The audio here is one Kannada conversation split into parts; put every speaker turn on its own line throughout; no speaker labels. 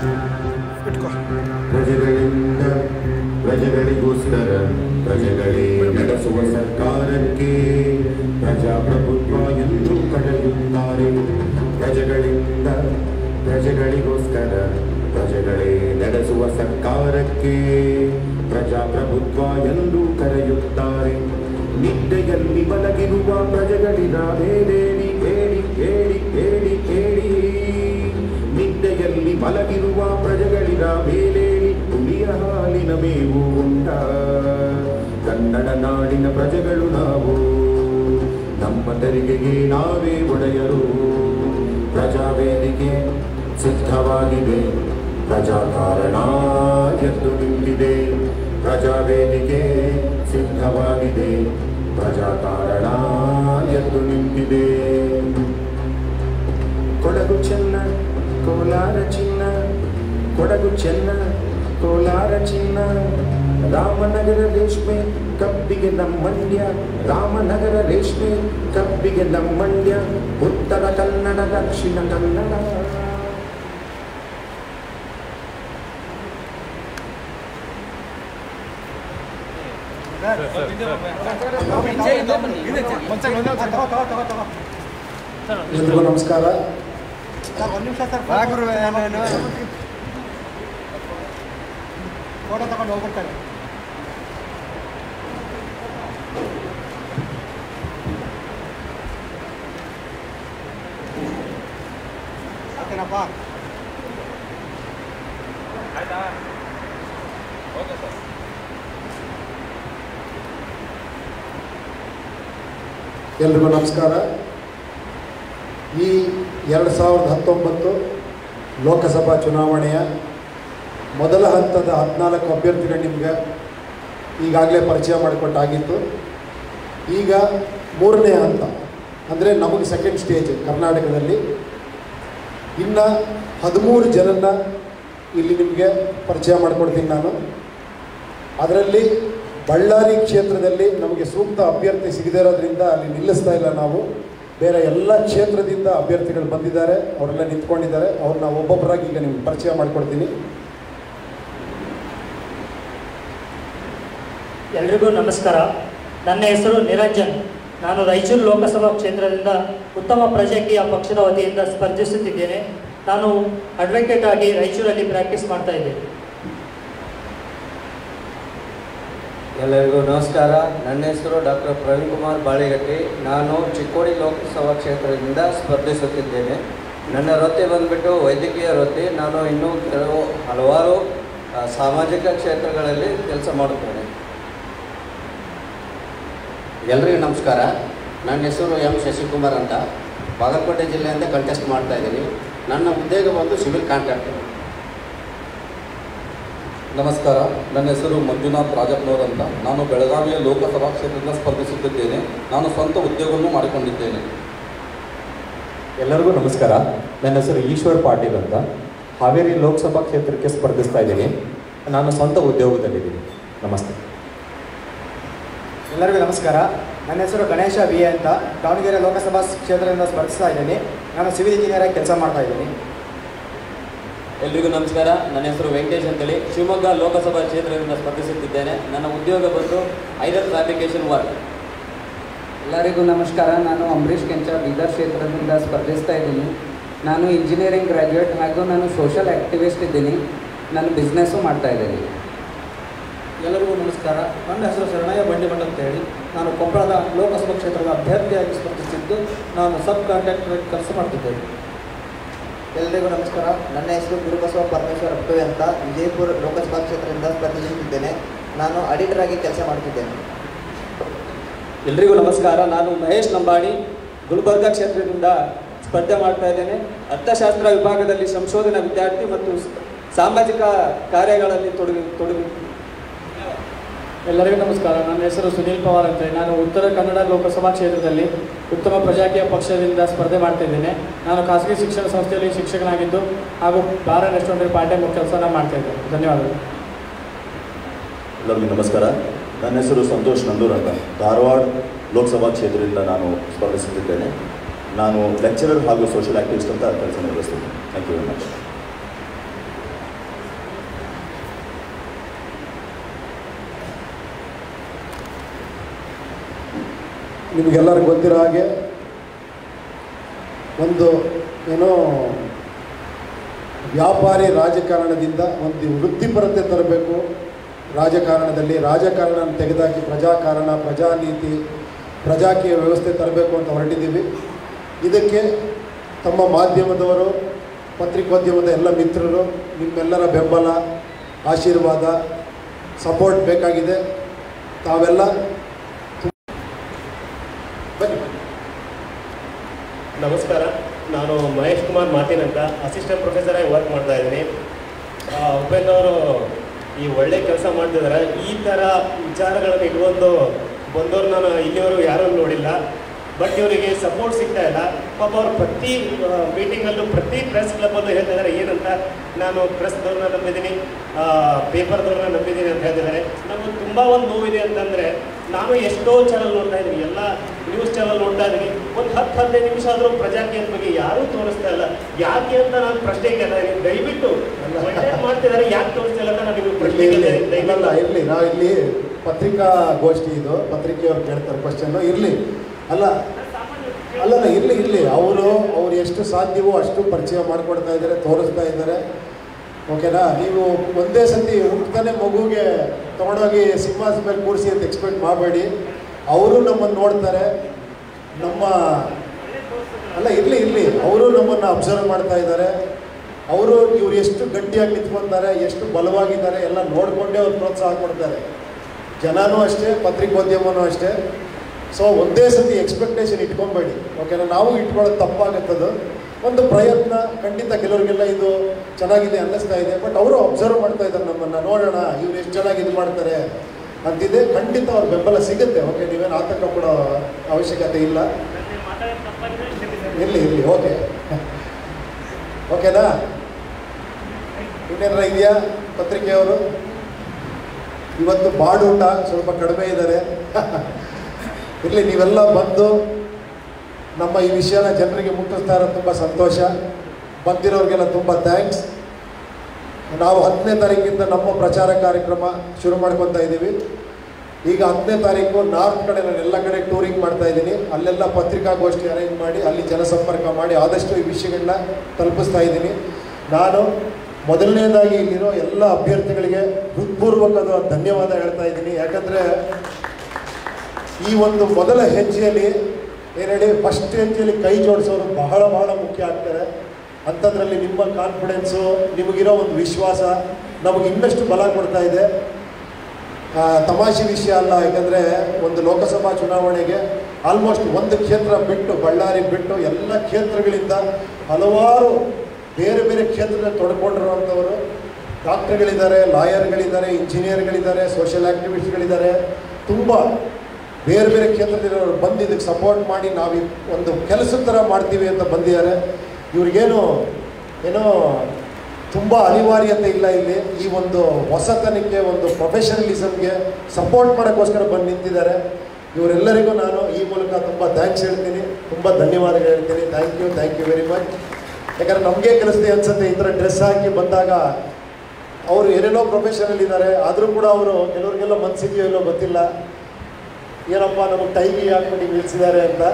ಇಟ್ಕೋ
ಪ್ರಜೆಗಳಿಂದ ಪ್ರಜೆಗಳಿಗೋಸ್ಕರ ಪ್ರಜೆಗಳೇ ನಡೆಸುವ ಸರ್ಕಾರಕ್ಕೆ ಪ್ರಜಾಪ್ರಭುತ್ವ ಎಂದು ಕರೆಯುತ್ತಾರೆ ಪ್ರಜೆಗಳಿಂದ ಪ್ರಜೆಗಳಿಗೋಸ್ಕರ ಪ್ರಜೆಗಳೇ ನಡೆಸುವ ಸರ್ಕಾರಕ್ಕೆ ಪ್ರಜಾಪ್ರಭುತ್ವ ಎಂದು ಕರೆಯುತ್ತಾರೆ ನಿದ್ದೆಯಲ್ಲಿ ಮಲಗಿರುವ ಪ್ರಜೆಗಳಿನ ಬೇಡೇಡಿ ಏಡಿ ಏಡಿ ಏಡಿ ಏಡಿ ನಿದ್ದೆಯಲ್ಲಿ ಮಲಗಿರುವ ಪ್ರಜೆಗಳಿನ ಮೇಲೆ ಹುಲಿಯ ಹಾಲಿನ ಮೇವು ಉಂಟ ಕನ್ನಡ ನಾಡಿನ ಪ್ರಜೆಗಳು ನಾವು ನಮ್ಮ ತೆರಿಗೆಗೆ ನಾವೇ ಒಡೆಯರು ಪ್ರಜಾವೇದಿಕೆ ಸಿದ್ಧವಾಗಿದೆ ಪ್ರಜಾಕಾರಣ ಎದ್ದು ನಿಂತಿದೆ ಪ್ರಜಾವೇದಿಕೆ ಸಿದ್ಧವಾಗಿದೆ ಪ್ರಜಾಕಾರಣ ಎದ್ದು ನಿಂತಿದೆ ಕೊಡಗು ಚೆನ್ನ ಕೋಲಾರ ಚಿನ್ನ ಕೊಡಗು ಚೆನ್ನ ಕೋಲಾರ ಚಿನ್ನ ರಾಮನಗರ ರೇಷ್ಮೆ ಕಬ್ಬಿಗೆ ನಮ್ಮಂಡ್ಯ ರಾಮನಗರ ರೇಷ್ಮೆ ಕಬ್ಬಿಗೆ ನಮ್ಮಂಡ್ಯ ಉತ್ತರ ಕನ್ನಡ ದಕ್ಷಿಣ ಕನ್ನಡ
ಎಲ್ರಿಗೂ ನಮಸ್ಕಾರ
ಒಂದು ನಿಮಿಷ ಸರ್ ಫೋಟೋ ತಗೊಂಡು ಹೋಗ್ಬಿಡ್ತಾರೆ ಓಕೆನಪ್ಪ
ಎಲ್ರಿಗೂ ನಮಸ್ಕಾರ ಈ ಎರಡು ಸಾವಿರದ ಹತ್ತೊಂಬತ್ತು ಲೋಕಸಭಾ ಚುನಾವಣೆಯ ಮೊದಲ ಹಂತದ ಹದಿನಾಲ್ಕು ಅಭ್ಯರ್ಥಿಗಳು ನಿಮಗೆ ಈಗಾಗಲೇ ಪರಿಚಯ ಮಾಡಿಕೊಟ್ಟಾಗಿತ್ತು ಈಗ ಮೂರನೇ ಹಂತ ಅಂದರೆ ನಮಗೆ ಸೆಕೆಂಡ್ ಸ್ಟೇಜ್ ಕರ್ನಾಟಕದಲ್ಲಿ ಇನ್ನು ಹದಿಮೂರು ಜನನ್ನ ಇಲ್ಲಿ ನಿಮಗೆ ಪರಿಚಯ ಮಾಡಿಕೊಡ್ತೀನಿ ನಾನು ಅದರಲ್ಲಿ ಬಳ್ಳಾರಿ ಕ್ಷೇತ್ರದಲ್ಲಿ ನಮಗೆ ಸೂಕ್ತ ಅಭ್ಯರ್ಥಿ ಸಿಗದೇ ಇರೋದ್ರಿಂದ ಅಲ್ಲಿ ನಿಲ್ಲಿಸ್ತಾ ಇಲ್ಲ ನಾವು ಬೇರೆ ಎಲ್ಲ ಕ್ಷೇತ್ರದಿಂದ ಅಭ್ಯರ್ಥಿಗಳು ಬಂದಿದ್ದಾರೆ ಅವರೆಲ್ಲ ನಿಂತ್ಕೊಂಡಿದ್ದಾರೆ ಅವ್ರನ್ನ ಒಬ್ಬೊಬ್ಬರಾಗಿ ಈಗ ನಿಮ್ಗೆ ಪರಿಚಯ ಮಾಡಿಕೊಡ್ತೀನಿ
ಎಲ್ರಿಗೂ ನಮಸ್ಕಾರ ನನ್ನ ಹೆಸರು ನಿರಂಜನ್ ನಾನು ರಾಯಚೂರು ಲೋಕಸಭಾ ಕ್ಷೇತ್ರದಿಂದ ಉತ್ತಮ ಪ್ರಜಾಕೀಯ ಪಕ್ಷದ ವತಿಯಿಂದ ಸ್ಪರ್ಧಿಸುತ್ತಿದ್ದೇನೆ ನಾನು ಅಡ್ವೊಕೇಟ್ ಆಗಿ ರಾಯಚೂರಲ್ಲಿ ಪ್ರಾಕ್ಟೀಸ್ ಮಾಡ್ತಾ ಇದ್ದೇನೆ
ಎಲ್ಲರಿಗೂ ನಮಸ್ಕಾರ ನನ್ನ ಹೆಸರು ಡಾಕ್ಟರ್ ಪ್ರವೀಣ್ ಕುಮಾರ್ ಬಾಳಿಗಟ್ಟಿ ನಾನು ಚಿಕ್ಕೋಡಿ ಲೋಕಸಭಾ ಕ್ಷೇತ್ರದಿಂದ ಸ್ಪರ್ಧಿಸುತ್ತಿದ್ದೇನೆ ನನ್ನ ವೃತ್ತಿ ಬಂದ್ಬಿಟ್ಟು ವೈದ್ಯಕೀಯ ವೃತ್ತಿ ನಾನು ಇನ್ನೂ ಕೆಲವು ಹಲವಾರು ಆ, ಸಾಮಾಜಿಕ ಕ್ಷೇತ್ರಗಳಲ್ಲಿ ಕೆಲಸ ಮಾಡುತ್ತೇನೆ
ಎಲ್ರಿಗೂ ನಮಸ್ಕಾರ ನನ್ನ ಹೆಸರು ಎಂ ಶಶಿಕುಮಾರ್ ಅಂತ ಬಾಗಲಕೋಟೆ ಜಿಲ್ಲೆಯಿಂದ ಕಂಟೆಸ್ಟ್ ಮಾಡ್ತಾ ಇದ್ದೀನಿ ನನ್ನ ಉದ್ಯೋಗ ಬಂದು ಸಿವಿಲ್ ಕಾಂಟ್ರಾಕ್ಟರ್
ನಮಸ್ಕಾರ ನನ್ನ ಹೆಸರು ಮಂಜುನಾಥ್ ರಾಜಪ್ಪನವರ್ ಅಂತ ನಾನು ಬೆಳಗಾವಿಯ ಲೋಕಸಭಾ ಕ್ಷೇತ್ರದಿಂದ ಸ್ಪರ್ಧಿಸುತ್ತಿದ್ದೇನೆ ನಾನು ಸ್ವಂತ ಉದ್ಯೋಗವನ್ನು ಮಾಡಿಕೊಂಡಿದ್ದೇನೆ
ಎಲ್ಲರಿಗೂ ನಮಸ್ಕಾರ ನನ್ನ ಹೆಸರು ಈಶ್ವರ್ ಪಾಟೀಲ್ ಅಂತ ಹಾವೇರಿ ಲೋಕಸಭಾ ಕ್ಷೇತ್ರಕ್ಕೆ ಸ್ಪರ್ಧಿಸ್ತಾ ಇದ್ದೀನಿ ನಾನು ಸ್ವಂತ ಉದ್ಯೋಗದಲ್ಲಿದ್ದೀನಿ ನಮಸ್ತೆ
ಎಲ್ಲರಿಗೂ ನಮಸ್ಕಾರ ನನ್ನ ಹೆಸರು ಗಣೇಶ ಬಿ ಎ ಅಂತ ದಾವಣಗೆರೆ ಲೋಕಸಭಾ ಕ್ಷೇತ್ರದಿಂದ ಸ್ಪರ್ಧಿಸ್ತಾ ಇದ್ದೀನಿ ನಾನು ಸಿವಿಲ್ ಇಂಜಿನಿಯರ್ ಆಗಿ ಕೆಲಸ ಮಾಡ್ತಾ ಇದ್ದೀನಿ
ಎಲ್ರಿಗೂ ನಮಸ್ಕಾರ ನನ್ನ ಹೆಸರು ವೆಂಕಟೇಶ್ ಅಂತೇಳಿ ಶಿವಮೊಗ್ಗ ಲೋಕಸಭಾ ಕ್ಷೇತ್ರದಿಂದ ಸ್ಪರ್ಧಿಸುತ್ತಿದ್ದೇನೆ ನನ್ನ ಉದ್ಯೋಗ ಬಂದು ಐರನ್ ಫ್ಯಾಬ್ರಿಕೇಶನ್ ವರ್ಕ್
ಎಲ್ಲರಿಗೂ ನಮಸ್ಕಾರ ನಾನು ಅಂಬರೀಷ್ ಕೆಂಚ ಬೀದರ್ ಕ್ಷೇತ್ರದಿಂದ ಸ್ಪರ್ಧಿಸ್ತಾ ಇದ್ದೀನಿ ನಾನು ಇಂಜಿನಿಯರಿಂಗ್ ಗ್ರ್ಯಾಜುಯೇಟ್ ಹಾಗೂ ನಾನು ಸೋಷಲ್ ಆ್ಯಕ್ಟಿವಿಸ್ಟ್ ಇದ್ದೀನಿ ನಾನು ಬಿಸ್ನೆಸ್ಸು ಮಾಡ್ತಾ ಇದ್ದೀನಿ
ಎಲ್ಲರಿಗೂ ನಮಸ್ಕಾರ ನನ್ನ ಹೆಸರು ಶರಣಯ್ಯ ಬಂಡಿಮಠ ಅಂತ ಹೇಳಿ ನಾನು ಕೊಪ್ಪಳದ ಲೋಕಸಭಾ ಕ್ಷೇತ್ರದ ಅಭ್ಯರ್ಥಿಯಾಗಿ ಸ್ಪರ್ಧಿಸಿದ್ದು ನಾನು ಸಬ್ ಕಾಂಟ್ರಾಕ್ಟರ್ ಕೆಲಸ ಮಾಡ್ತಿದ್ದೇನೆ
ಎಲ್ಲರಿಗೂ ನಮಸ್ಕಾರ ನನ್ನ ಹೆಸರು ಗುರುಬಸವ ಪರಮೇಶ್ವರ್ ಅಪ್ಪೆ ಅಂತ ವಿಜಯಪುರ ಲೋಕಸಭಾ ಕ್ಷೇತ್ರದಿಂದ ಸ್ಪರ್ಧಿಸುತ್ತಿದ್ದೇನೆ ನಾನು ಅಡಿಟರ್ ಆಗಿ ಕೆಲಸ ಮಾಡುತ್ತಿದ್ದೇನೆ
ಎಲ್ರಿಗೂ ನಮಸ್ಕಾರ ನಾನು ಮಹೇಶ್ ಲಂಬಾಣಿ ಗುಲ್ಬರ್ಗಾ ಕ್ಷೇತ್ರದಿಂದ ಸ್ಪರ್ಧೆ ಮಾಡ್ತಾ ಇದ್ದೇನೆ ಅರ್ಥಶಾಸ್ತ್ರ ವಿಭಾಗದಲ್ಲಿ ಸಂಶೋಧನಾ ವಿದ್ಯಾರ್ಥಿ ಮತ್ತು ಸಾಮಾಜಿಕ ಕಾರ್ಯಗಳಲ್ಲಿ ತೊಡಗಿ ತೊಡಗಿ
ಎಲ್ಲರಿಗೂ ನಮಸ್ಕಾರ ನನ್ನ ಹೆಸರು ಸುನೀಲ್ ಪವಾರ್ ಅಂತ ನಾನು ಉತ್ತರ ಕನ್ನಡ ಲೋಕಸಭಾ ಕ್ಷೇತ್ರದಲ್ಲಿ ಉತ್ತಮ ಪ್ರಜಾಕೀಯ ಪಕ್ಷದಿಂದ ಸ್ಪರ್ಧೆ ಮಾಡ್ತಿದ್ದೇನೆ ನಾನು ಖಾಸಗಿ ಶಿಕ್ಷಣ ಸಂಸ್ಥೆಯಲ್ಲಿ ಶಿಕ್ಷಕನಾಗಿದ್ದು ಹಾಗೂ ಬಾರ್ ರೆಸ್ಟೋರೆಂಟ್ ಪಾರ್ಟ್ ಟೈಮ್ ಕೆಲಸನ ಮಾಡ್ತಾ ಇದ್ದೇನೆ ಧನ್ಯವಾದಗಳು
ಎಲ್ಲರಿಗೂ ನಮಸ್ಕಾರ ನನ್ನ ಹೆಸರು ಸಂತೋಷ್ ನಂದೂರ್ ಅಂತ ಧಾರವಾಡ ಲೋಕಸಭಾ ಕ್ಷೇತ್ರದಿಂದ ನಾನು ಸ್ಪರ್ಧಿಸುತ್ತಿದ್ದೇನೆ ನಾನು ಲೆಕ್ಚರರ್ ಹಾಗೂ ಸೋಷಿಯಲ್ ಆಕ್ಟಿವಿಸ್ಟ್ ಅಂತ ಕೆಲಸ ನಿರ್ವಹಿಸ್ತೀನಿ ಥ್ಯಾಂಕ್ ಯು ವೆರಿ ಮಚ್
ನಿಮಗೆಲ್ಲರಿಗೂ ಗೊತ್ತಿರೋ ಹಾಗೆ ಒಂದು ಏನೋ ವ್ಯಾಪಾರಿ ರಾಜಕಾರಣದಿಂದ ಒಂದು ವೃತ್ತಿಪರತೆ ತರಬೇಕು ರಾಜಕಾರಣದಲ್ಲಿ ರಾಜಕಾರಣ ತೆಗೆದಾಕಿ ಪ್ರಜಾಕಾರಣ ಪ್ರಜಾನೀತಿ ಪ್ರಜಾಕೀಯ ವ್ಯವಸ್ಥೆ ತರಬೇಕು ಅಂತ ಹೊರಟಿದ್ದೀವಿ ಇದಕ್ಕೆ ತಮ್ಮ ಮಾಧ್ಯಮದವರು ಪತ್ರಿಕೋದ್ಯಮದ ಎಲ್ಲ ಮಿತ್ರರು ನಿಮ್ಮೆಲ್ಲರ ಬೆಂಬಲ ಆಶೀರ್ವಾದ ಸಪೋರ್ಟ್ ಬೇಕಾಗಿದೆ ತಾವೆಲ್ಲ ಬನ್ನಿ
ನಮಸ್ಕಾರ ನಾನು ಮಹೇಶ್ ಕುಮಾರ್ ಮಾತಿನ್ ಅಂತ ಅಸಿಸ್ಟೆಂಟ್ ಪ್ರೊಫೆಸರ್ ಆಗಿ ವರ್ಕ್ ಮಾಡ್ತಾ ಇದ್ದೀನಿ ಆ, ಉಪೇಂದ್ರ ಅವರು ಈ ಒಳ್ಳೆ ಕೆಲಸ ಮಾಡ್ತಿದ್ದಾರೆ ಈ ಥರ ವಿಚಾರಗಳನ್ನು ಇಟ್ಕೊಂಡು ಬಂದವ್ರು ನಾನು ಇಲ್ಲಿವರೆಗೂ ಯಾರೂ ನೋಡಿಲ್ಲ ಬಟ್ ಇವರಿಗೆ ಸಪೋರ್ಟ್ ಸಿಗ್ತಾ ಇಲ್ಲ ಪಾಪ ಅವ್ರು ಪ್ರತಿ ಮೀಟಿಂಗಲ್ಲೂ ಪ್ರತಿ ಪ್ರೆಸ್ ಕ್ಲಬ್ಬಲ್ಲೂ ಹೇಳ್ತಿದ್ದಾರೆ ಏನಂತ ನಾನು ಪ್ರೆಸ್ದವ್ರನ್ನ ನಂಬಿದ್ದೀನಿ ಪೇಪರ್ದವ್ರನ್ನ ನಂಬಿದ್ದೀನಿ ಅಂತ ಹೇಳ್ತಿದ್ದಾರೆ ನಮಗೆ ತುಂಬ ಒಂದು ನೋವಿದೆ ಅಂತಂದರೆ ನಾನು ಎಷ್ಟೋ ಚಾನಲ್ ನೋಡ್ತಾ ಇದ್ದೀನಿ ಎಲ್ಲ ನ್ಯೂಸ್ ಚಾನಲ್ ನೋಡ್ತಾ ಇದ್ದೀನಿ ಒಂದು ಹತ್ತು ಹದಿನೈದು ನಿಮಿಷ ಆದರೂ ಪ್ರಜಾಕೀಯದ ಬಗ್ಗೆ ಯಾರೂ ತೋರಿಸ್ತಾ ಇಲ್ಲ ಯಾಕೆ ಅಂತ ನಾನು ಪ್ರಶ್ನೆ ಕೇಳ್ತಾ ಇದ್ದೀನಿ ದಯವಿಟ್ಟು ಒಳ್ಳೆ ಮಾಡ್ತಿದ್ದಾರೆ ಯಾಕೆ ತೋರಿಸ್ತಾ ಇಲ್ಲ ಅಂತ ನಾನು ನಿಮಗೆ ಪ್ರಶ್ನೆ
ಇರಲಿ
ಕೇಳ್ತಾ ಇದ್ದೀನಿ
ಇಲ್ಲಲ್ಲ
ದಯವಿಟ್ಟು
ಇರಲಿ ನಾವು ಇಲ್ಲಿ ಪತ್ರಿಕಾ ಗೋಷ್ಠಿ ಇದು ಪತ್ರಿಕೆಯವ್ರು ಕೇಳ್ತಾರೆ ಕ್ವಶನ್ನು ಇರಲಿ ಅಲ್ಲ ಅಲ್ಲಲ್ಲ ಇರಲಿ ಇರಲಿ ಅವರು ಅವ್ರು ಎಷ್ಟು ಸಾಧ್ಯವೋ ಅಷ್ಟು ಪರಿಚಯ ಮಾಡಿಕೊಡ್ತಾ ಇದ್ದಾರೆ ತೋರಿಸ್ತಾ ಇದ್ದಾರೆ ಓಕೆನಾ ನೀವು ಒಂದೇ ಸತಿ ಹುಟ್ಟತಾನೆ ಮಗುಗೆ ತೊಗೊಂಡೋಗಿ ಸಿಂಹಾಸನ ಮೇಲೆ ಕೂರಿಸಿ ಅಂತ ಎಕ್ಸ್ಪೆಕ್ಟ್ ಮಾಡಬೇಡಿ ಅವರು ನಮ್ಮನ್ನು ನೋಡ್ತಾರೆ ನಮ್ಮ ಅಲ್ಲ ಇರಲಿ ಇರಲಿ ಅವರು ನಮ್ಮನ್ನು ಅಬ್ಸರ್ವ್ ಮಾಡ್ತಾ ಇದ್ದಾರೆ ಅವರು ಇವ್ರು ಎಷ್ಟು ಗಟ್ಟಿಯಾಗಿ ನಿಂತ್ಕೊಂತಾರೆ ಎಷ್ಟು ಬಲವಾಗಿದ್ದಾರೆ ಎಲ್ಲ ನೋಡಿಕೊಂಡೇ ಅವ್ರು ಪ್ರೋತ್ಸಾಹ ಕೊಡ್ತಾರೆ ಜನನೂ ಅಷ್ಟೇ ಪತ್ರಿಕೋದ್ಯಮನೂ ಅಷ್ಟೇ ಸೊ ಒಂದೇ ಸತಿ ಎಕ್ಸ್ಪೆಕ್ಟೇಷನ್ ಇಟ್ಕೊಬೇಡಿ ಓಕೆನಾ ನಾವು ಇಟ್ಕೊಳ್ಳೋದು ತಪ್ಪಾಗುತ್ತದು ಒಂದು ಪ್ರಯತ್ನ ಖಂಡಿತ ಕೆಲವರಿಗೆಲ್ಲ ಇದು ಚೆನ್ನಾಗಿದೆ ಅನ್ನಿಸ್ತಾ ಇದೆ ಬಟ್ ಅವರು ಅಬ್ಸರ್ವ್ ಮಾಡ್ತಾ ಇದ್ದಾರೆ ನಮ್ಮನ್ನು ನೋಡೋಣ ಇವ್ರು ಎಷ್ಟು ಚೆನ್ನಾಗಿ ಇದು ಮಾಡ್ತಾರೆ ಅಂತಿದೆ ಖಂಡಿತ ಅವ್ರ ಬೆಂಬಲ ಸಿಗುತ್ತೆ ಓಕೆ ನೀವೇನು ಆತಂಕ ಪಡೋ ಅವಶ್ಯಕತೆ ಇಲ್ಲ ಇರಲಿ ಇರಲಿ ಓಕೆ ಓಕೆನಾ ಇನ್ನೇನಾರ ಇದೆಯಾ ಪತ್ರಿಕೆಯವರು ಇವತ್ತು ಬಾಡೂಟ ಸ್ವಲ್ಪ ಕಡಿಮೆ ಇದ್ದಾರೆ ಇರಲಿ ನೀವೆಲ್ಲ ಬಂದು ನಮ್ಮ ಈ ವಿಷಯನ ಜನರಿಗೆ ಮುಟ್ಟಿಸ್ತಾ ಇರೋದು ತುಂಬ ಸಂತೋಷ ಬಂದಿರೋರಿಗೆಲ್ಲ ತುಂಬ ಥ್ಯಾಂಕ್ಸ್ ನಾವು ಹತ್ತನೇ ತಾರೀಕಿಂದ ನಮ್ಮ ಪ್ರಚಾರ ಕಾರ್ಯಕ್ರಮ ಶುರು ಮಾಡ್ಕೊತಾ ಇದ್ದೀವಿ ಈಗ ಹತ್ತನೇ ತಾರೀಕು ನಾರ್ತ್ ಕಡೆ ನಾನು ಎಲ್ಲ ಕಡೆ ಟೂರಿಂಗ್ ಮಾಡ್ತಾ ಇದ್ದೀನಿ ಅಲ್ಲೆಲ್ಲ ಪತ್ರಿಕಾಗೋಷ್ಠಿ ಅರೇಂಜ್ ಮಾಡಿ ಅಲ್ಲಿ ಜನಸಂಪರ್ಕ ಮಾಡಿ ಆದಷ್ಟು ಈ ವಿಷಯಗಳನ್ನ ತಲುಪಿಸ್ತಾ ಇದ್ದೀನಿ ನಾನು ಮೊದಲನೇದಾಗಿ ಇಲ್ಲಿರೋ ಎಲ್ಲ ಅಭ್ಯರ್ಥಿಗಳಿಗೆ ಹೃತ್ಪೂರ್ವಕದ ಧನ್ಯವಾದ ಹೇಳ್ತಾ ಇದ್ದೀನಿ ಯಾಕಂದರೆ ಈ ಒಂದು ಮೊದಲ ಹೆಜ್ಜೆಯಲ್ಲಿ ಏನು ಹೇಳಿ ಫಸ್ಟ್ ಹೆಜ್ಜೆಯಲ್ಲಿ ಕೈ ಜೋಡಿಸೋರು ಬಹಳ ಬಹಳ ಮುಖ್ಯ ಆಗ್ತಾರೆ ಅಂಥದ್ರಲ್ಲಿ ನಿಮ್ಮ ಕಾನ್ಫಿಡೆನ್ಸು ನಿಮಗಿರೋ ಒಂದು ವಿಶ್ವಾಸ ನಮಗೆ ಇನ್ನಷ್ಟು ಬಲ ಕೊಡ್ತಾ ಇದೆ ಆ, ತಮಾಷೆ ವಿಷಯ ಅಲ್ಲ ಯಾಕಂದರೆ ಒಂದು ಲೋಕಸಭಾ ಚುನಾವಣೆಗೆ ಆಲ್ಮೋಸ್ಟ್ ಒಂದು ಕ್ಷೇತ್ರ ಬಿಟ್ಟು ಬಳ್ಳಾರಿ ಬಿಟ್ಟು ಎಲ್ಲ ಕ್ಷೇತ್ರಗಳಿಂದ ಹಲವಾರು ಬೇರೆ ಬೇರೆ ಕ್ಷೇತ್ರದಲ್ಲಿ ತೊಡ್ಕೊಂಡಿರುವಂಥವರು ಡಾಕ್ಟರ್ಗಳಿದ್ದಾರೆ ಲಾಯರ್ಗಳಿದ್ದಾರೆ ಇಂಜಿನಿಯರ್ಗಳಿದ್ದಾರೆ ಸೋಷಿಯಲ್ ಆ್ಯಕ್ಟಿವಿಸ್ಟ್ಗಳಿದ್ದಾರೆ ತುಂಬ ಬೇರೆ ಬೇರೆ ಕ್ಷೇತ್ರದಲ್ಲಿರೋರು ಬಂದು ಇದಕ್ಕೆ ಸಪೋರ್ಟ್ ಮಾಡಿ ನಾವು ಈ ಒಂದು ಕೆಲಸದ ಥರ ಮಾಡ್ತೀವಿ ಅಂತ ಬಂದಿದ್ದಾರೆ ಇವ್ರಿಗೇನು ಏನೋ ತುಂಬ ಅನಿವಾರ್ಯತೆ ಇಲ್ಲ ಇಲ್ಲಿ ಈ ಒಂದು ಹೊಸತನಕ್ಕೆ ಒಂದು ಪ್ರೊಫೆಷನಲಿಸಮ್ಗೆ ಸಪೋರ್ಟ್ ಮಾಡೋಕ್ಕೋಸ್ಕರ ಬಂದು ನಿಂತಿದ್ದಾರೆ ಇವರೆಲ್ಲರಿಗೂ ನಾನು ಈ ಮೂಲಕ ತುಂಬ ಥ್ಯಾಂಕ್ಸ್ ಹೇಳ್ತೀನಿ ತುಂಬ ಧನ್ಯವಾದಗಳು ಹೇಳ್ತೀನಿ thank you thank you very much ಯಾಕಂದ್ರೆ ನಮಗೆ ಕಲಿಸ್ತೀವಿ ಅನ್ಸುತ್ತೆ ಈ ಥರ ಡ್ರೆಸ್ ಹಾಕಿ ಬಂದಾಗ ಅವರು ಏನೇನೋ ಪ್ರೊಫೆಷನಲ್ ಇದ್ದಾರೆ ಆದರೂ ಕೂಡ ಅವರು ಕೆಲವರಿಗೆಲ್ಲ ಮನಸ್ಸಿದೆಯೋ ಇಲ್ಲೋ ಗೊತ್ತಿಲ್ಲ ಏನಪ್ಪ ನಮಗೆ ಟೈಗಿ ಹಾಕ್ಬಿಟ್ಟು ನಿಲ್ಲಿಸಿದ್ದಾರೆ ಅಂತ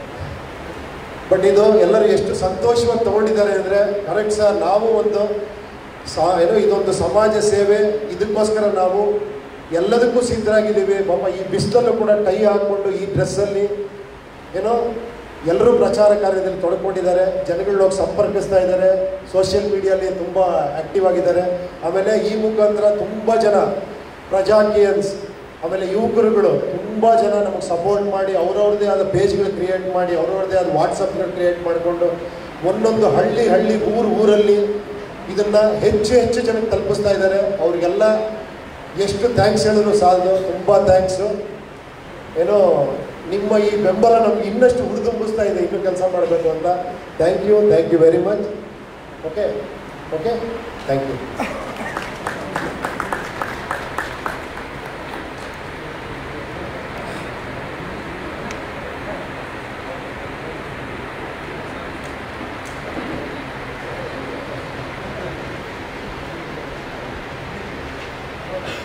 ಬಟ್ ಇದು ಎಲ್ಲರೂ ಎಷ್ಟು ಸಂತೋಷವಾಗಿ ತಗೊಂಡಿದ್ದಾರೆ ಅಂದರೆ ಕರೆಕ್ಟ್ ಸರ್ ನಾವು ಒಂದು ಸಾ ಏನೋ ಇದೊಂದು ಸಮಾಜ ಸೇವೆ ಇದಕ್ಕೋಸ್ಕರ ನಾವು ಎಲ್ಲದಕ್ಕೂ ಸಿದ್ಧರಾಗಿದ್ದೀವಿ ಪಾಪ ಈ ಬಿಸಿಲಲ್ಲೂ ಕೂಡ ಟೈ ಹಾಕ್ಕೊಂಡು ಈ ಡ್ರೆಸ್ಸಲ್ಲಿ ಏನೋ ಎಲ್ಲರೂ ಪ್ರಚಾರ ಕಾರ್ಯದಲ್ಲಿ ತೊಡ್ಕೊಂಡಿದ್ದಾರೆ ಜನಗಳನ್ನ ಹೋಗಿ ಸಂಪರ್ಕಿಸ್ತಾ ಇದ್ದಾರೆ ಸೋಷಿಯಲ್ ಮೀಡಿಯಲ್ಲಿ ತುಂಬ ಆ್ಯಕ್ಟಿವ್ ಆಗಿದ್ದಾರೆ ಆಮೇಲೆ ಈ ಮುಖಾಂತರ ತುಂಬ ಜನ ಪ್ರಜಾಕಿಯನ್ಸ್ ಆಮೇಲೆ ಯುವಕರುಗಳು ತುಂಬ ಜನ ನಮಗೆ ಸಪೋರ್ಟ್ ಮಾಡಿ ಅವ್ರವ್ರದ್ದೇ ಆದ ಪೇಜ್ಗಳು ಕ್ರಿಯೇಟ್ ಮಾಡಿ ಅವ್ರವ್ರದ್ದೇ ಆದ ವಾಟ್ಸಪ್ಗಳು ಕ್ರಿಯೇಟ್ ಮಾಡಿಕೊಂಡು ಒಂದೊಂದು ಹಳ್ಳಿ ಹಳ್ಳಿ ಊರು ಊರಲ್ಲಿ ಇದನ್ನು ಹೆಚ್ಚು ಹೆಚ್ಚು ಜನಕ್ಕೆ ತಲುಪಿಸ್ತಾ ಇದ್ದಾರೆ ಅವ್ರಿಗೆಲ್ಲ ಎಷ್ಟು ಥ್ಯಾಂಕ್ಸ್ ಹೇಳಿದ್ರು ಸಾಲದು ತುಂಬ ಥ್ಯಾಂಕ್ಸು ಏನೋ ನಿಮ್ಮ ಈ ಬೆಂಬಲ ನಮ್ಗೆ ಇನ್ನಷ್ಟು ಹುರಿದುಂಬಿಸ್ತಾ ಇದೆ ಇನ್ನೂ ಕೆಲಸ ಮಾಡಬೇಕು ಅಂತ thank you thank you very much okay okay thank you
Thank